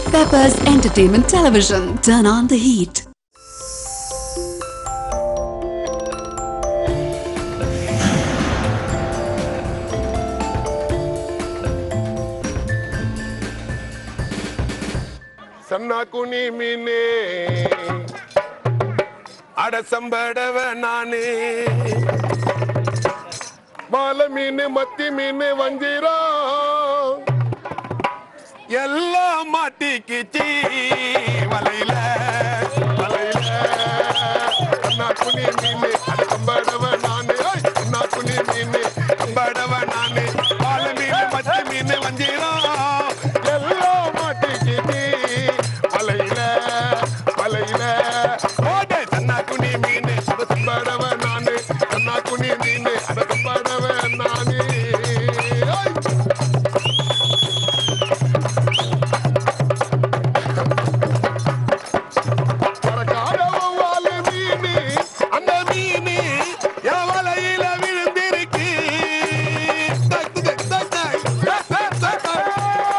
Peppers Entertainment Television. Turn on the heat. Chana குனி மீனே அடசம்படவ நானே மாலை மீன் மத்தி மீன் வஞ்சிரம் எல்லாம் மாட்டிக்கிச்சி வலையில வலையில அண்ணா குனி மீன் அடசம்படவ நானே ஓய், அண்ணா குனி மீன் அம்படவ நானே மாலை மீன் மத்தி மீன் வஞ்சிரம் எல்லாம் மாட்டிக்கிச்சி வலையில வலையில ஓடே தன்னா குனி மீன் அடசம்படவ நானே தன்னா குனி மீன் அடசம்படவ நானே ஓய். பறக்காத வௌவாலு மீனு, அந்த மீனு என் வலையில விழுந்திருக்கு. டக் டக் டக் டக், டக் டக் டக் டக்.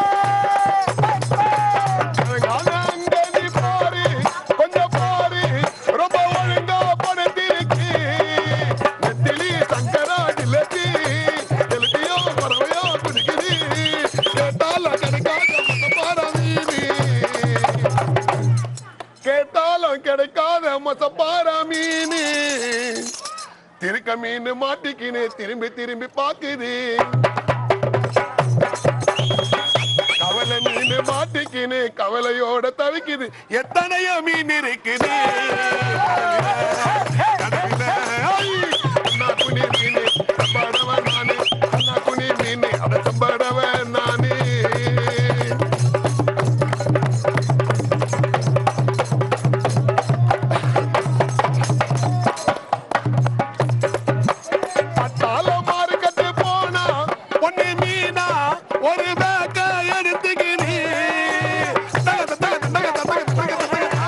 அழகான அங்க நீ பாரு, கொஞ்சம் பாரு, ரொம்ப ஒழுங்கா படுத்திருக்கு. நெத்திலி சங்கரா ஜிலேபி, ஜிலேபியோ பறவையோ குதிக்குது. கேட்டாலும் கிடைக்காத மசப்பாற மீனு கேட்டாலும் கிடைக்காத மசப்பாரா மீன் திருக்க மீன் மாட்டிக்கின்னு திரும்பி திரும்பி பாக்குது கவலை மீன் மாட்டிக்கின்னு கவலையோட தவிக்குது எத்தனையோ மீன் இருக்குது கடலில, ஐ, அண்ணா குனி மீன் சம்பாடவன் நானு அண்ணா குனி மீன் அட சம்பாடவன் நானே பட்டாள மார்க்கெட்டு போனா பொண்ணு மீனா ஒரு பேக்க எடுத்துக்கினி தகத, தகத, தகத, தகத, தகத, தகத.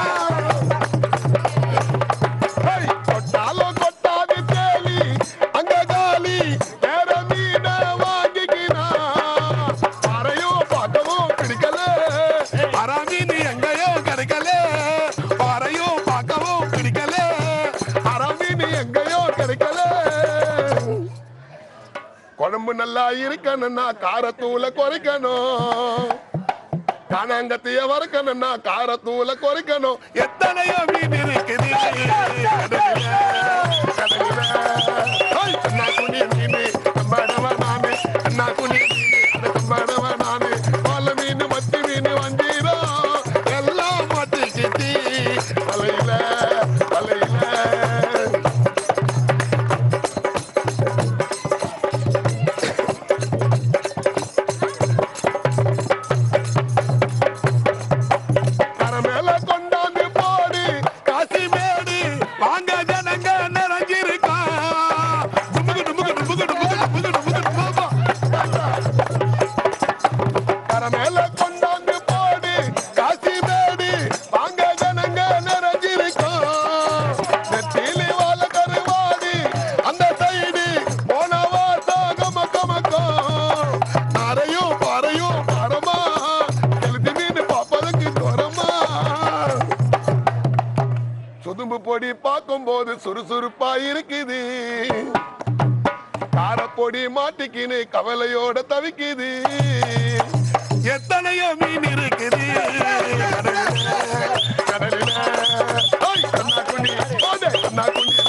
ஹேய், கொட்டாலும் கொட்டாது தேலி, அங்க காலி, வேற மீனை வாங்கிக்கினா. பாறையும் பார்க்கவும் பிடிக்கல, அரை மீன் எங்கேயோ கிடைக்கல. பாறையும் பார்க்கவும் பிடிக்கல, அரை மீன் எங்கேயோ கிடைக்கல குழம்பு நல்லா இருக்கணும்னா காரத்தூள குறைக்கணும் காணாங்கத்தைய வறுக்கணும்னா காரத்தூள குறைக்கணும் எத்தனையோ மீன் இருக்குது கடலில, கடலில. ஹோய், அண்ணா குனி மீனு, கம்படவ நானு, அண்ணா குனி மீனு, அட கம்படவ நானு. வாழை மீனு, மத்தி மீனு, வஞ்சீரம், எல்லாம் மாட்டிக்கிச்சு. வலையில, வலையில. கரை மேல கொண்டாந்து போடு காசி மேடு வாங்க ஜனங்க நிறைஞ்சிருக்கா டுமுகு டுமுகு டுமுகு டுமுகு டுமுகு டுமுகு டுமுகு. கரை மேல கொண்டாந்து போடு காசி மேடு வாங்க ஜனங்க நிறைஞ்சிருக்கா நெத்திலி வாழ கருவாடி அந்த சைடு போனவா தாகம கமக்கம் நரையும் பாறையும் பாரமா எழுதி மீன் பாப்பதற்கு தோரமா சுதும்பு பொடி பார்க்கும்போது சுறுசுறுப்பா இருக்குது காரப்பொடி மாட்டிக்கின்னு கவலையோட தவிக்குது எத்தனையோ மீன் இருக்குது கடலில, கடலில. ஓய், கண்ணா குனி, ஓடே, கண்ணா குனி